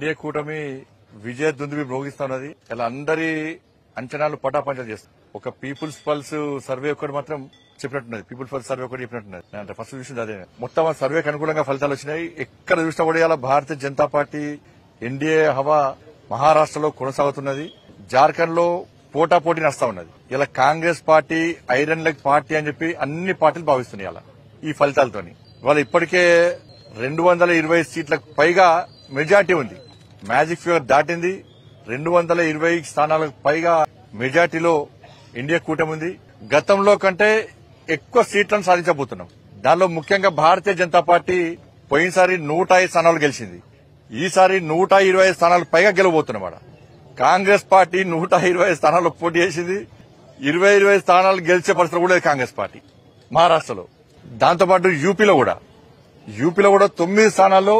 NDA కూటమి విజయ దుందుబి మ్రోగిస్తున్నది ఇలా అందరి అంచనాలు పటాపంచలు చేస్తారు ఒక పీపుల్స్ పల్స్ సర్వే ఒకటి మాత్రం చెప్పినట్టున్నది పీపుల్స్ పల్స్ సర్వే ఒకటి చెప్పినట్టున్నది అంటే ఫస్ట్ చూసింది అదే మొత్తం ఆ సర్వేకి అనుకూలంగా ఫలితాలు వచ్చినాయి ఎక్కడ చూసినా కూడా ఇలా భారతీయ జనతా పార్టీ ఎన్డీఏ హవా మహారాష్ట్రలో కొనసాగుతున్నది జార్ఖండ్ లో పోటా పోటీ నస్తా ఉన్నది ఇలా Congress party iron leg party అని చెప్పి అన్ని పార్టీలు భావిస్తున్నాయి అలా ఈ ఫలితాలతోని ఇవాళ ఇప్పటికే రెండు వందల ఇరవై సీట్లకు పైగా మెజార్టీ ఉంది మ్యాజిక్ ఫిగర్ దాటింది రెండు వందల ఇరవై స్థానాలకు పైగా మెజార్టీలో ఇండియా కూటమి ఉంది గతంలో కంటే ఎక్కువ సీట్లను సాధించబోతున్నాం దానిలో ముఖ్యంగా భారతీయ జనతా పార్టీ పోయినసారి నూట ఐదు స్థానాలు గెలిచింది ఈసారి నూట ఇరవై ఐదు స్థానాలు పైగా గెలవబోతున్నమాట కాంగ్రెస్ పార్టీ నూట ఇరవై ఐదు స్థానాల్లో పోటీ చేసింది ఇరవై ఇరవై స్థానాలు గెలిచే పరిస్థితి కూడా లేదు కాంగ్రెస్ పార్టీ మహారాష్ట్రలో దాంతోపాటు యూపీలో కూడా యూపీలో కూడా తొమ్మిది స్థానాల్లో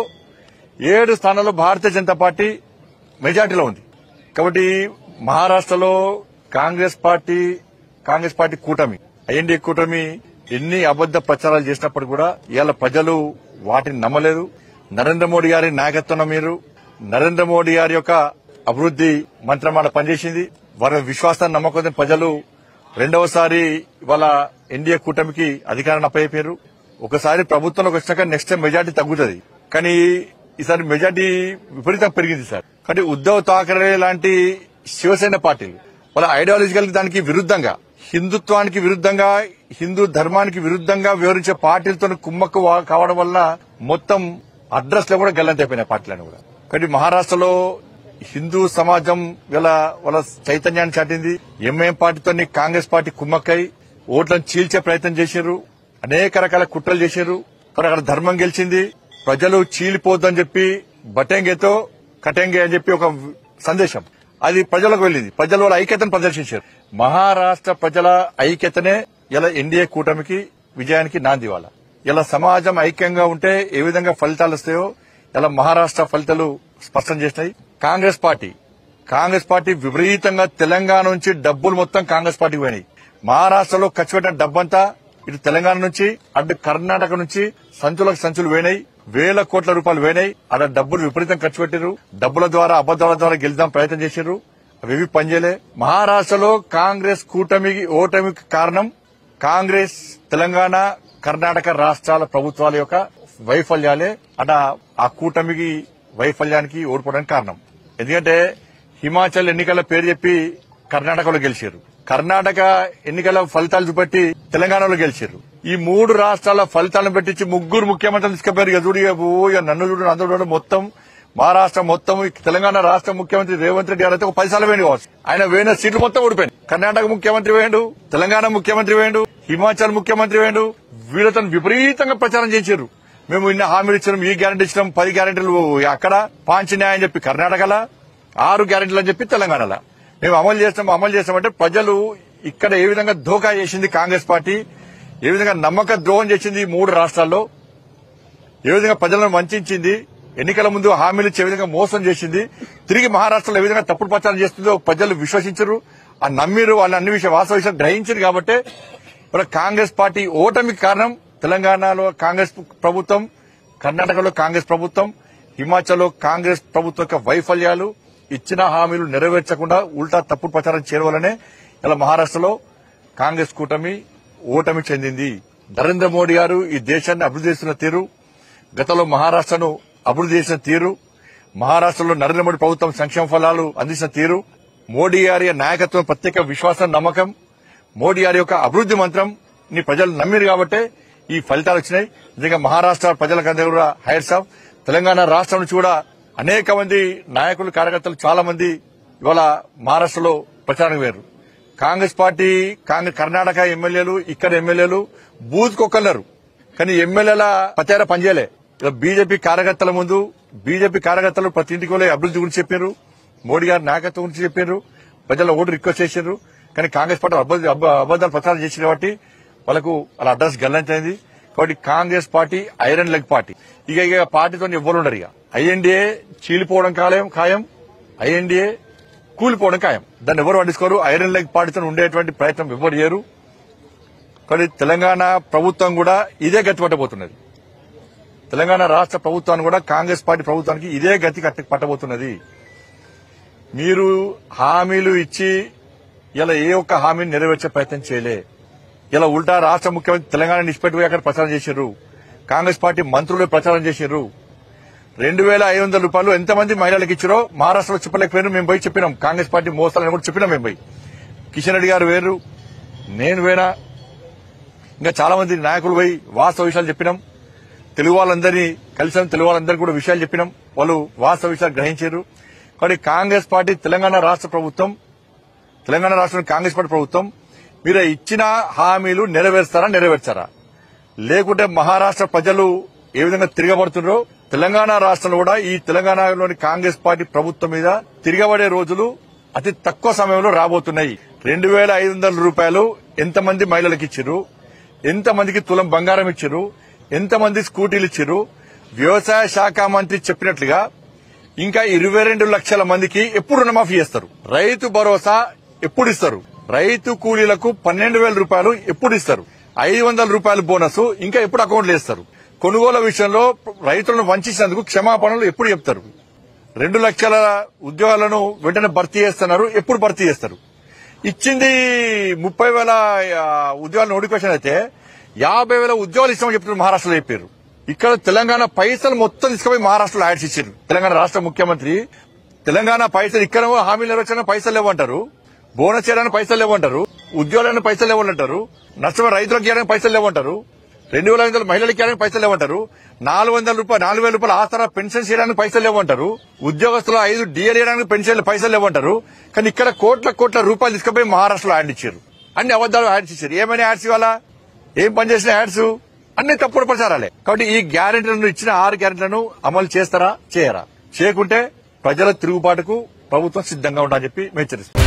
ఏడు స్థానాల్లో భారతీయ జనతా పార్టీ మెజార్టీలో ఉంది కాబట్టి మహారాష్ట్రలో కాంగ్రెస్ పార్టీ కాంగ్రెస్ పార్టీ కూటమి ఐఎన్డీ కూటమి ఎన్ని అబద్ద ప్రచారాలు చేసినప్పుడు కూడా ఇవాళ ప్రజలు వాటిని నమ్మలేదు నరేంద్ర మోడీ గారి నాయకత్వం మీరు నరేంద్ర మోడీ గారి యొక్క అభివృద్ది మంత్రమాల పనిచేసింది వారి విశ్వాసాన్ని నమ్మకం ప్రజలు రెండవసారి ఇవాళ ఎన్డీఏ కూటమికి అధికారాన్ని అప్పయ్యారు ఒకసారి ప్రభుత్వంలోకి వచ్చినాక నెక్స్ట్ టైం మెజార్టీ తగ్గుతుంది కానీ ఈసారి మెజార్టీ విపరీతంగా పెరిగింది సార్ కానీ ఉద్దవ్ థాకరే లాంటి శివసేన పార్టీలు వాళ్ళ ఐడియాలజికల్ దానికి విరుద్ధంగా హిందుత్వానికి విరుద్ధంగా హిందూ ధర్మానికి విరుద్ధంగా వివరించే పార్టీలతో కుమ్మక్కు వా- కావడం వల్ల మొత్తం అడ్రస్ లో కూడా గల్లంతైపోయినాయి పార్టీలను కూడా కానీ మహారాష్ట్రలో హిందూ సమాజం గల వాళ్ళ చైతన్యాన్ని చాటింది ఎంఐఎం పార్టీతో కాంగ్రెస్ పార్టీ కుమ్మక్కై ఓట్లను చీల్చే ప్రయత్నం చేశారు అనేక రకాల కుట్రలు చేశారు కానీ అక్కడ ధర్మం గెలిచింది ప్రజలు చీలిపోద్దని చెప్పి బటెంగేతో కటెంగే అని చెప్పి ఒక సందేశం అది ప్రజలకు వెళ్ళింది ప్రజల వాళ్ళ ఐక్యతను ప్రదర్శించారు మహారాష్ట్ర ప్రజల ఐక్యతనే ఇలా ఎన్డీఏ కూటమికి విజయానికి నాంది వాళ్ళ ఇలా సమాజం ఐక్యంగా ఉంటే ఏ విధంగా ఫలితాలు వస్తాయో ఇలా మహారాష్ట్ర ఫలితాలు స్పష్టం చేసినాయి కాంగ్రెస్ పార్టీ కాంగ్రెస్ పార్టీ విపరీతంగా తెలంగాణ నుంచి డబ్బులు మొత్తం కాంగ్రెస్ పార్టీకి పోయినాయి మహారాష్ట్రలో ఖర్చు పెట్టిన డబ్బంతా ఇటు తెలంగాణ నుంచి అటు కర్ణాటక నుంచి సంచులకు సంచులు వేనాయి వేల కోట్ల రూపాయలు వేనాయి అక్కడ డబ్బులు విపరీతం ఖర్చు పెట్టారు డబ్బుల ద్వారా అబద్దాల ద్వారా గెలుద్దాం ప్రయత్నం చేశారు అవి పనిచేయలే మహారాష్ట్రలో కాంగ్రెస్ కూటమికి ఓటమికి కారణం కాంగ్రెస్ తెలంగాణ కర్ణాటక రాష్ట్రాల ప్రభుత్వాల యొక్క వైఫల్యాలే అట ఆ కూటమికి వైఫల్యానికి ఓడిపోవడానికి కారణం ఎందుకంటే హిమాచల్ ఎన్నికల పేరు చెప్పి కర్ణాటకలో గెలిచారు కర్ణాటక ఎన్నికల ఫలితాలు చూపెట్టి తెలంగాణలో గెలిచారు ఈ మూడు రాష్ట్రాల ఫలితాలను పెట్టించి ముగ్గురు ముఖ్యమంత్రులు తీసుకుపోయారు ఇక చూడు ఇక ఓ ఇక నన్ను చూడు అందరూ చూడు మొత్తం మహారాష్ట్ర మొత్తం ఈ తెలంగాణ రాష్ట్ర ముఖ్యమంత్రి రేవంత్ రెడ్డి గారు అయితే ఒక పది సార్లు వేయండి కావచ్చు ఆయన వేయిన సీట్లు మొత్తం ఓడిపోయింది కర్ణాటక ముఖ్యమంత్రి వేయండు తెలంగాణ ముఖ్యమంత్రి వేయండు హిమాచల్ ముఖ్యమంత్రి వేయండు వీళ్ళతో విపరీతంగా ప్రచారం చేశారు మేము ఇన్ని హామీలు ఇచ్చినాం ఈ గ్యారెంటీ ఇచ్చినాం పది గ్యారెంటీలు అక్కడ పాంచినాయి అని చెప్పి కర్ణాటకలా ఆరు గ్యారెంటీలు అని చెప్పి తెలంగాణలో మేము అమలు చేస్తాం అమలు చేస్తామంటే ప్రజలు ఇక్కడ ఏ విధంగా ధోకా చేసింది కాంగ్రెస్ పార్టీ ఏ విధంగా నమ్మక ద్రోహం చేసింది ఈ మూడు రాష్ట్రాల్లో ఏ విధంగా ప్రజలను వంచింది ఎన్నికల ముందు హామీలు ఇచ్చే విధంగా మోసం చేసింది తిరిగి మహారాష్ట్రలో ఏ విధంగా తప్పుడు ప్రచారం చేస్తుందో ప్రజలు విశ్వసించరు ఆ నమ్మిరు వాళ్ళ అన్ని విషయం వాస్తవ విషయాలు గ్రహించారు కాబట్టి ఇప్పుడు కాంగ్రెస్ పార్టీ ఓటమికి కారణం తెలంగాణలో కాంగ్రెస్ ప్రభుత్వం కర్ణాటకలో కాంగ్రెస్ ప్రభుత్వం హిమాచల్లో కాంగ్రెస్ ప్రభుత్వం యొక్క వైఫల్యాలు ఇచ్చిన హామీలు నెరవేర్చకుండా ఉల్టా తప్పుడు ప్రచారం చేయడం వల్లనే ఇలా మహారాష్ట్రలో కాంగ్రెస్ కూటమి ఓటమి చెందింది నరేంద్ర మోడీ గారు ఈ దేశాన్ని అభివృద్ధి చేస్తున్న తీరు గతంలో మహారాష్ట్రను అభివృద్ధి చేసిన తీరు మహారాష్ట్రలో నరేంద్ర మోడీ ప్రభుత్వం సంక్షేమ ఫలాలు అందించిన తీరు మోడీ గారి నాయకత్వం ప్రత్యేక విశ్వాసం నమ్మకం మోడీ గారి యొక్క అభివృద్ధి మంత్రం ని ప్రజలు నమ్మిరు కాబట్టే ఈ ఫలితాలు వచ్చినాయి నిజంగా మహారాష్ట్ర ప్రజలకందరూ కూడా హైర్ సాబ్ తెలంగాణ రాష్ట్రం నుంచి కూడా అనేక మంది నాయకులు కార్యకర్తలు చాలా మంది ఇవాళ మహారాష్ట్రలో ప్రచారం వేరు కాంగ్రెస్ పార్టీ కాంగ్రెస్ కర్ణాటక ఎమ్మెల్యేలు ఇక్కడ ఎమ్మెల్యేలు బూత్ కొక్కన్నారు కానీ ఎమ్మెల్యేల ప్రచార పనిచేయలే ఇలా బీజేపీ కార్యకర్తల ముందు బీజేపీ కార్యకర్తలు ప్రతి ఇంటికి వెళ్ళి అభివృద్ధి గురించి చెప్పారు మోడీ గారి నాయకత్వం గురించి చెప్పారు ప్రజల ఓటు రిక్వెస్ట్ చేశారు కానీ కాంగ్రెస్ పార్టీ అబద్ధ- అబ- అబద్దాలు ప్రచారం చేసిన కాబట్టి వాళ్ళకు వాళ్ళ అడ్రస్ గల్లంతైంది కాబట్టి Congress party iron leg party ఇక ఇక పార్టీతో ఎవ్వరు ఉండరు ఇక ఐఎన్డీఏ చీలిపోవడం ఖాయం ఖాయం ఐఎన్డీఏ కూలిపోవడం ఖాయం దాన్ని ఎవరు పట్టించుకోరు ఐరన్ లెగ్ పార్టీతో ఉండేటువంటి ప్రయత్నం ఎవరు చేయరు కానీ తెలంగాణ ప్రభుత్వం కూడా ఇదే గట్టిపట్టబోతున్నది తెలంగాణ రాష్ట్ర ప్రభుత్వాన్ని కూడా కాంగ్రెస్ పార్టీ ప్రభుత్వానికి ఇదే గతి కట్టి పట్టబోతున్నది మీరు హామీలు ఇచ్చి ఇలా ఏ ఒక్క హామీని నెరవేర్చే ప్రయత్నం చేయలే ఇలా ఉల్టా రాష్ట్ర ముఖ్యమంత్రి తెలంగాణ నిష్పెట్టుకుని అక్కడ ప్రచారం చేశారు కాంగ్రెస్ పార్టీ మంత్రులు ప్రచారం చేశారు రెండు వేల ఐదు వందల రూపాయలు ఎంతమంది మహిళలకు ఇచ్చారో మహారాష్ట్రలో చెప్పలేకపోయినా మేము పోయి చెప్పినాం కాంగ్రెస్ పార్టీ మోసాలని కూడా చెప్పినాం మేము పోయి కిషన్ రెడ్డి గారు వేరు నేను వేరా ఇంకా చాలా మంది నాయకులు పోయి వాస్తవ విషయాలు చెప్పినాం తెలుగు వాళ్ళందరినీ కలిసాం తెలుగు వాళ్ళందరికీ కూడా విషయాలు చెప్పినాం వాళ్ళు వాస్తవ విషయాలు గ్రహించారు కాబట్టి కాంగ్రెస్ పార్టీ తెలంగాణ రాష్ట్ర ప్రభుత్వం తెలంగాణ రాష్ట్రంలో కాంగ్రెస్ పార్టీ ప్రభుత్వం మీరు ఇచ్చిన హామీలు నెరవేర్స్తారా నెరవేర్చారా లేకుంటే మహారాష్ట్ర ప్రజలు ఏ విధంగా తిరగబడుతున్నారో తెలంగాణ రాష్ట్రంలో కూడా ఈ తెలంగాణలోని కాంగ్రెస్ పార్టీ ప్రభుత్వం మీద తిరగబడే రోజులు అతి తక్కువ సమయంలో రాబోతున్నాయి రెండు వేల ఐదు వందల రూపాయలు ఎంతమంది మహిళలకు ఇచ్చారు ఎంతమందికి తులం బంగారం ఇచ్చారు ఎంతమంది స్కూటీలు ఇచ్చారు వ్యవసాయ శాఖ మంత్రి చెప్పినట్లుగా ఇంకా ఇరవై రెండు లక్షల మందికి ఎప్పుడు రుణమాఫీ చేస్తారు రైతు భరోసా ఎప్పుడు ఇస్తారు రైతు కూలీలకు పన్నెండు వేల రూపాయలు ఎప్పుడు ఇస్తారు ఐదు వందల రూపాయల బోనస్ ఇంకా ఎప్పుడు అకౌంట్లు వేస్తారు కొనుగోలు విషయంలో రైతులను వంచినందుకు క్షమాపణలు ఎప్పుడు చెప్తారు రెండు లక్షల ఉద్యోగాలను వెంటనే భర్తీ చేస్తున్నారు ఎప్పుడు భర్తీ చేస్తారు ఇచ్చింది ముప్పై వేల ఆ, ఉద్యోగాల నోటిఫికేషన్ అయితే యాభై వేల ఉద్యోగాలు ఇస్తామని చెప్తున్నారు మహారాష్ట్రలో చెప్పారు ఇక్కడ తెలంగాణ పైసలు మొత్తం తీసుకుపోయి మహారాష్ట్రలో యాడ్స్ ఇచ్చారు తెలంగాణ రాష్ట్ర ముఖ్యమంత్రి తెలంగాణ పైసలు ఇక్కడ హామీలు నెరవేర్చిన పైసలు లేవంటారు బోనస్ చేయడానికి పైసలు లేవంటారు ఉద్యోగాలకు పైసలు లేవంటారు నష్టమైన రైతులకు ఇవ్వడానికి పైసలు లేవంటారు రెండు వేల ఐదు వందల మహిళలకు ఇవ్వడానికి పైసలు లేవంటారు నాలుగు వందల రూపాయలు నాలుగు వేల రూపాయలు ఆసరా పెన్షన్ చేయడానికి పైసలు లేవంటారు ఉద్యోగస్తులు ఐదు డిఎల్ చేయడానికి పెన్షన్ పైసలు లేవంటారు కానీ ఇక్కడ కోట్ల కోట్ల రూపాయలు తీసుకుపోయి మహారాష్ట్రలో యాడ్ ఇచ్చారు అన్ని అబద్దాలు యాడ్స్ ఇచ్చారు ఏమైనా యాడ్స్ ఇవ్వాలా ఏం పనిచేసిన యాడ్స్ అన్ని తప్పుడు ప్రచారాలే కాబట్టి ఈ గ్యారెంటీలను ఇచ్చిన ఆరు గ్యారెంటీలను అమలు చేస్తారా చేయరా చేయకుంటే ప్రజల తిరుగుబాటుకు ప్రభుత్వం సిద్ధంగా ఉంటారని చెప్పి మేము హెచ్చరిస్తాం